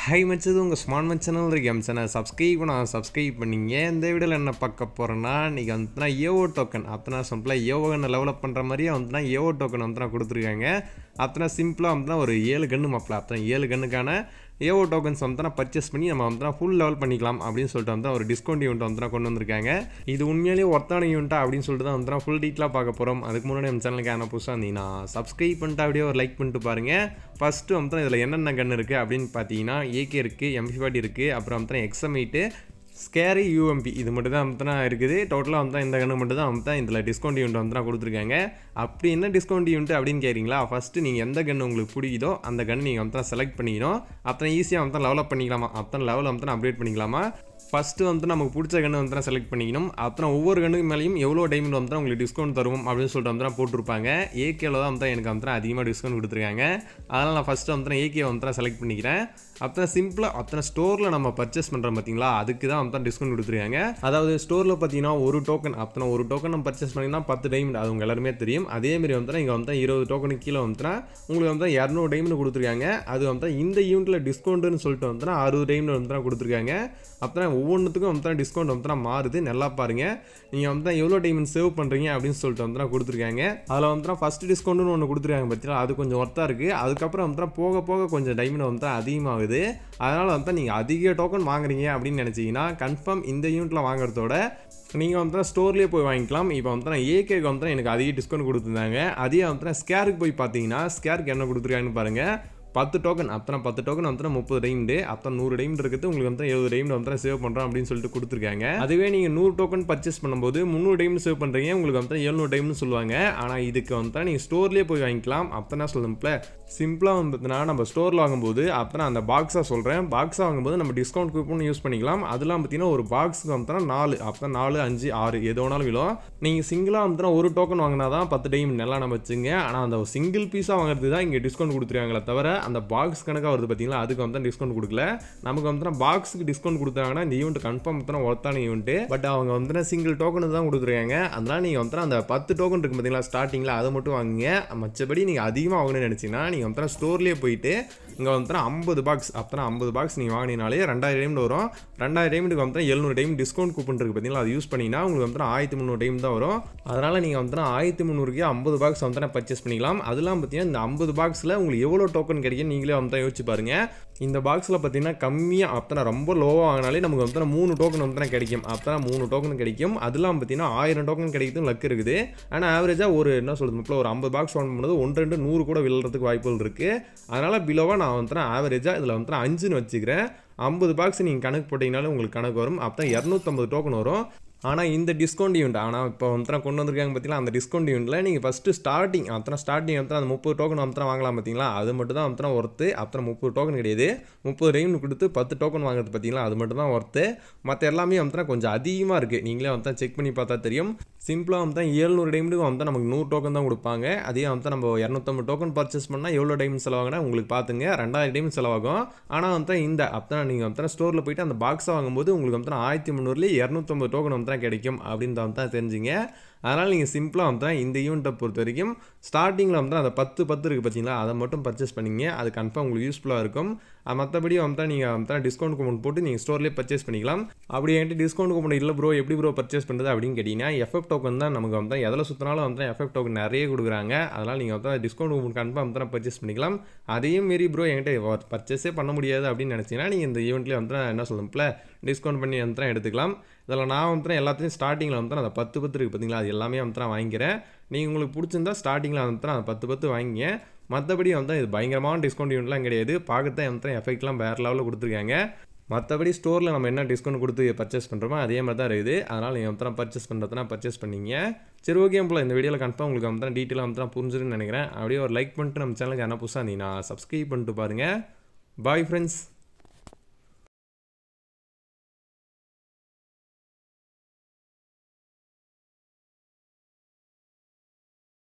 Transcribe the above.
high மச்சது உங்கள் smart மச் சேனல் இருக்கு எம் சேனல் சப்ஸ்கிரைப் நான் சப்ஸ்கிரைப் பண்ணீங்க இந்த வீடியோவில் என்ன பார்க்க போகிறேன்னா இன்றைக்கி வந்துட்டுனா ஏஓ டோக்கன் அப்போனா சிம்பிளாக ஏஓகனை டெவலப் பண்ணுற மாதிரியே வந்துட்டுனா ஏஓ டோக்கன் வந்துட்டுனா கொடுத்துருக்காங்க அப்போனா சிம்பிளாக வந்துட்டுனா ஒரு ஏழு கன்று மாப்பிள அப்போ ஏழு கண்ணுக்கான ஏஓ டோக்கன்ஸ் வந்துட்டுனா பர்ச்சேஸ் பண்ணி நம்ம வந்துட்டுனா ஃபுல் லெவல் பண்ணிக்கலாம் அப்படின்னு சொல்லிட்டு வந்து ஒரு டிஸ்கவுண்ட் ஈவெண்ட் வந்துட்டுனா கொண்டு வந்திருக்காங்க இது உண்மையிலேயே ஒர்த்தான ஈவெண்ட்டா அப்படின்னு சொல்லிட்டு தான் வந்துட்டுனா ஃபுல் டீட்டெயிலாக பார்க்க போகிறோம் அதுக்கு முன்னாடி நம்ம சேனலுக்கு என்ன புதுசாக இருந்தீங்கன்னா சப்ஸ்கிரைப் பண்ணிட்டு அப்படியே ஒரு லைக் பண்ணிட்டு பாருங்கள் ஃபஸ்ட்டு வந்துட்டு இதில் என்னென்ன கன் இருக்குது அப்படின்னு பார்த்தீங்கன்னா ஏகே இருக்குது எம்பி ஃபார்ட்டி இருக்குது அப்புறம் வந்துட்டு எக்ஸமைட்டு ஸ்கேரி யூஎம்பி இது மட்டும் தான் வந்து இருக்குது டோட்டலாக வந்து இந்த கன்று மட்டும் தான் வந்து இதில் டிஸ்கவுண்ட் ஈவெண்ட் வந்து கொடுத்துருக்காங்க அப்படி என்ன டிஸ்கவுண்ட் ஈவெண்ட் அப்படின்னு கேட்குறீங்களா ஃபஸ்ட்டு நீங்கள் எந்த கன்று உங்களுக்கு பிடிக்குதோ அந்த கன்று நீங்கள் வந்து செலக்ட் பண்ணிக்கணும் அப்புறம் ஈஸியாக வந்து லெவலப் பண்ணிக்கலாமா அப்புறம் லெவல் வந்து அப்டேட் பண்ணிக்கலாமா ஃபஸ்ட்டு வந்து நமக்கு பிடிச்ச கன்று வந்து செலக்ட் பண்ணிக்கணும் அப்புறம் ஒவ்வொரு கண்ணுக்கு மேலேயும் எவ்வளோ டைமண்ட் வந்து உங்களுக்கு டிஸ்கவுண்ட் தருவோம் அப்படின்னு சொல்லிட்டு வந்து போட்டிருப்பாங்க ஏகேல தான் வந்து எனக்கு வந்து அதிகமாக டிஸ்கவுண்ட் கொடுத்துருக்காங்க அதனால் நான் ஃபஸ்ட்டு வந்து ஏகே வந்து செலக்ட் பண்ணிக்கிறேன் அப்புறம் சிம்பிளாக அத்தனை ஸ்டோரில் நம்ம பர்ச்சேஸ் பண்ணுறோம் பார்த்தீங்களா அதுக்கு தான் வந்து டிஸ்கவுண்ட் கொடுத்துருக்காங்க அதாவது ஸ்டோரில் பார்த்தீங்கன்னா ஒரு டோக்கன் அத்தனை ஒரு டோக்கன் நம்ம பர்ச்சேஸ் பண்ணிங்கன்னா பத்து டைமண்ட் அது உங்க எல்லாருமே தெரியும் அதேமாரி வந்து இங்கே வந்து இருபது டோக்கனுக்கு கீழே வந்துனா உங்களுக்கு வந்து இரநூறு டைமண்ட் கொடுத்துருக்காங்க அது வந்து இந்த ஈவெண்ட்டில் டிஸ்கவுண்ட்டுன்னு சொல்லிட்டு வந்து அறுபது டைமண்ட் வந்து கொடுத்துருக்காங்க அப்புறம் ஒவ்வொன்றுத்துக்கும் வந்து டிஸ்கவுண்ட் வந்து மாறுது நல்லா பாருங்கள் நீங்கள் வந்து எவ்வளோ டைமண்ட் சேவ் பண்ணுறீங்க அப்படின்னு சொல்லிட்டு வந்து கொடுத்துருக்காங்க அதில் வந்து ஃபஸ்ட் டிஸ்கவுண்ட்னு ஒன்று கொடுத்துருக்காங்க பார்த்தீங்களா அது கொஞ்சம் ஒர்த்தாக இருக்குது அதுக்கப்புறம் வந்து போக போக கொஞ்சம் டைமண்ட் வந்து அதிகமாகுது அதனால் வந்து நீங்கள் அதிக டோக்கன் வாங்குறீங்க அப்படின்னு நினச்சிங்கன்னா கன்ஃபார்ம் இந்த யூனிட்டில் வாங்குறதோட நீங்கள் வந்து ஸ்டோர்லேயே போய் வாங்கிக்கலாம் இப்போ வந்து நான் ஏகேக்கு வந்து எனக்கு அதிக டிஸ்கவுண்ட் கொடுத்துருந்தாங்க அதே வந்து ஸ்கேருக்கு போய் பார்த்தீங்கன்னா ஸ்கேருக்கு என்ன கொடுத்துருக்காங்கன்னு பாருங்கள் பத்து டோக்கன் அப்புறம் பத்து டோக்கன் வந்து முப்பது டைம்டு அப்புறம் நூறு டைம் இருக்குது உங்களுக்கு வந்து எழுபது டைம் வந்து சேவ் பண்ணுறோம் அப்படின்னு சொல்லிட்டு கொடுத்துருக்காங்க அதுவே நீங்கள் நூறு டோக்கன் பர்ச்சேஸ் பண்ணும்போது முந்நூறு டைம் சேவ் பண்ணுறீங்க உங்களுக்கு வந்து எழுநூறு டைம்னு சொல்லுவாங்க ஆனால் இதுக்கு வந்து நீங்கள் ஸ்டோர்லேயே போய் வாங்கிக்கலாம் அப்போ தான் சொல்லும்ல சிம்பிளாக வந்துட்டுனா நம்ம ஸ்டோரில் வாங்கும்போது அப்புறம் அந்த பாக்ஸாக சொல்கிறேன் பாக்ஸாக வாங்கும்போது நம்ம டிஸ்கவுண்ட் கூப்பன் யூஸ் பண்ணிக்கலாம் அதெல்லாம் பார்த்தீங்கன்னா ஒரு பாக்ஸுக்கு வந்து நாலு அப்போ நாலு அஞ்சு ஆறு எது வேணாலும் விழும் நீங்கள் சிங்கிளாக வந்து ஒரு டோக்கன் வாங்கினா தான் பத்து டைம் நல்லா நம்ம வச்சுங்க ஆனால் அந்த சிங்கிள் பீஸாக வாங்குறது தான் இங்கே டிஸ்கவுண்ட் கொடுத்துருக்காங்களே தவிர அந்த பாக்ஸ் கணக்காக வருது பார்த்தீங்களா அதுக்கு வந்து டிஸ்கவுண்ட் கொடுக்கல நமக்கு வந்து பாக்ஸுக்கு டிஸ்கவுண்ட் கொடுத்தாங்கன்னா இந்த ஈவெண்ட் கன்ஃபார்ம் வந்து ஒர்த்தான ஈவெண்ட்டு பட் அவங்க வந்து சிங்கிள் டோக்கன் தான் கொடுத்துருக்காங்க அதனால் நீங்கள் வந்து அந்த பத்து டோக்கன் இருக்குது பார்த்தீங்களா ஸ்டார்டிங்கில் அதை மட்டும் வாங்குங்க மற்றபடி நீங்கள் அதிகமாக வாங்கணும்னு நினச்சிங்கன்னா நீங்கள் வந்து ஸ்டோர்லேயே போயிட்டு இங்கே வந்து ஐம்பது பாக்ஸ் அப்போ ஐம்பது பாக்ஸ் நீங்கள் வாங்கினாலே ரெண்டாயிரம் டைம் வரும் ரெண்டாயிரம் டைமுக்கு வந்து எழுநூறு டைம் டிஸ்கவுண்ட் கூப்பன் இருக்குது பார்த்தீங்களா அது யூஸ் பண்ணிங்கன்னா உங்களுக்கு வந்து ஆயிரத்தி முந்நூறு டைம் தான் வரும் அதனால் நீங்கள் வந்து ஆயிரத்தி முந்நூறுக்கு ஐம்பது பாக்ஸ் வந்து பர்ச்சேஸ் பண்ணிக்கலாம் அதெல்லாம் பார்த்தீங்கன்னா இந்த ஐம்பது பாக்ஸில் உங்களுக்கு எவ்வளோ டோக்கன் கிடைக்கும் நீங்களே வந்து யோசிச்சு பாருங்கள் இந்த பாக்ஸில் பார்த்தீங்கன்னா கம்மியாக அப்போ ரொம்ப லோவாக வாங்கினாலே நமக்கு வந்து மூணு டோக்கன் வந்து கிடைக்கும் அப்போ மூணு டோக்கன் கிடைக்கும் அதெல்லாம் பார்த்தீங்கன்னா ஆயிரம் டோக்கன் கிடைக்கிறதும் லக் இருக்குது ஆனால் ஆவரேஜாக ஒரு என்ன சொல்கிறது இப்போ ஒரு ஐம்பது பாக்ஸ் வாங்க பண்ணுறது ஒன்று ரெண்டு நூறு கூட விழுறதுக்கு வாய்ப்புகள் இருக்குது அதனால் பிலோவாக நான் வந்து ஆவரேஜாக இதில் வந்து அஞ்சுன்னு வச்சுக்கிறேன் ஐம்பது பாக்ஸ் நீங்கள் கணக்கு போட்டிங்கனாலும் உங்களுக்கு கணக்கு வரும் அப்போ தான் இரநூத்தம்பது டோக்கன் வரும் ஆனால் இந்த டிஸ்கவுண்ட் ஈவெண்ட் ஆனால் இப்போ வந்து கொண்டு வந்திருக்காங்க பார்த்தீங்களா அந்த டிஸ்கவுண்ட் ஈவெண்ட்டில் நீங்கள் ஃபஸ்ட்டு ஸ்டார்டிங் அத்தனை ஸ்டார்டிங் வந்து அந்த முப்பது டோக்கன் வந்து வாங்கலாம் பார்த்தீங்களா அது மட்டும் தான் வந்து ஒர்த்து அப்புறம் முப்பது டோக்கன் கிடையாது முப்பது டைம் கொடுத்து பத்து டோக்கன் வாங்குறது பார்த்தீங்களா அது மட்டும் தான் ஒர்த்து மற்ற எல்லாமே வந்து கொஞ்சம் அதிகமாக இருக்குது நீங்களே வந்து செக் பண்ணி பார்த்தா தெரியும் சிம்பிளாக வந்து ஏழ்நூறு டைமுக்கு வந்து நமக்கு நூறு டோக்கன் தான் கொடுப்பாங்க அதே வந்து நம்ம இரநூத்தம்பது டோக்கன் பர்ச்சேஸ் பண்ணால் எவ்வளோ டைம் செலவாகுனா உங்களுக்கு பார்த்துங்க ரெண்டாயிரம் டைம் செலவாகும் ஆனால் வந்து இந்த அப்போ நீங்கள் வந்து ஸ்டோரில் போயிட்டு அந்த பாக்ஸை வாங்கும்போது உங்களுக்கு வந்து ஆயிரத்தி முந்நூறுலேயே இரநூத்தம்பது டோக்கன் வந்து கிடைக்கும் அப்படின்னு தான் தெரிஞ்சுங்க அதனால் நீங்கள் சிம்பிளாக வந்து இந்த ஈவெண்ட்டை பொறுத்த வரைக்கும் ஸ்டார்டிங்கில் வந்து அந்த பத்து பத்து இருக்குது பார்த்தீங்களா அதை மட்டும் பர்ச்சேஸ் பண்ணிங்க அது கன்ஃபார்ம் உங்களுக்கு யூஸ்ஃபுல்லாக இருக்கும் மற்றபடி வந்து நீங்கள் வந்து டிஸ்கவுண்ட் கூப்பன் போட்டு நீங்கள் ஸ்டோர்லேயே பர்ச்சேஸ் பண்ணிக்கலாம் அப்படி என்கிட்ட டிஸ்கவுண்ட் கூப்பன் இல்லை ப்ரோ எப்படி ப்ரோ பர்ச்சேஸ் பண்ணுறது அப்படின்னு கேட்டிங்கன்னா எஃப்எஃப் டோக்கன் தான் நமக்கு வந்து எதில் சுற்றினாலும் வந்து எஃப்எஃப் டோக்கன் நிறைய கொடுக்குறாங்க அதனால் நீங்கள் வந்து டிஸ்கவுண்ட் கூப்பன் கன்ஃபார்ம் தான் பர்ச்சேஸ் பண்ணிக்கலாம் அதையும் மீறி ப்ரோ என்கிட்ட பர்ச்சேஸே பண்ண முடியாது அப்படின்னு நினச்சிங்கன்னா நீங்கள் இந்த ஈவெண்ட்லேயே வந்து என்ன சொல்லணும்ல டிஸ்கவுண்ட் பண்ணி வந்து எடுத்துக்கலாம் இதில் நான் வந்து எல்லாத்தையும் ஸ்டார்டிங்கில் வந்து அந்த பத்து பத்து இருக்குது பார்த்தீங்களா அது எல்லாமே வந்து நான் வாங்கிக்கிறேன் நீங்கள் உங்களுக்கு பிடிச்சிருந்தா ஸ்டார்டிங்கில் வந்து அந்த பத்து பத்து வாங்கிங்க மற்றபடி வந்து இது பயங்கரமான டிஸ்கவுண்ட் யூனிட்லாம் கிடையாது பார்க்கத்தான் வந்து எஃபெக்ட்லாம் வேறு லெவலில் கொடுத்துருக்காங்க மற்றபடி ஸ்டோரில் நம்ம என்ன டிஸ்கவுண்ட் கொடுத்து பர்ச்சேஸ் பண்ணுறோமோ அதே மாதிரி தான் இருக்குது அதனால் நீங்கள் வந்து பர்ச்சேஸ் பண்ணுறதுனா பர்ச்சேஸ் பண்ணிங்க சரி ஓகே போல் இந்த வீடியோவில் கன்ஃபார்ம் உங்களுக்கு வந்து டீட்டெயிலாக வந்து புரிஞ்சுன்னு நினைக்கிறேன் அப்படியே ஒரு லைக் பண்ணிட்டு நம்ம சேனலுக்கு என்ன புதுசாக நீ நான் சப்ஸ்கிரைப் பண்ணிட்டு பாருங்கள் பாய் ஃப்ரெண்ட்ஸ்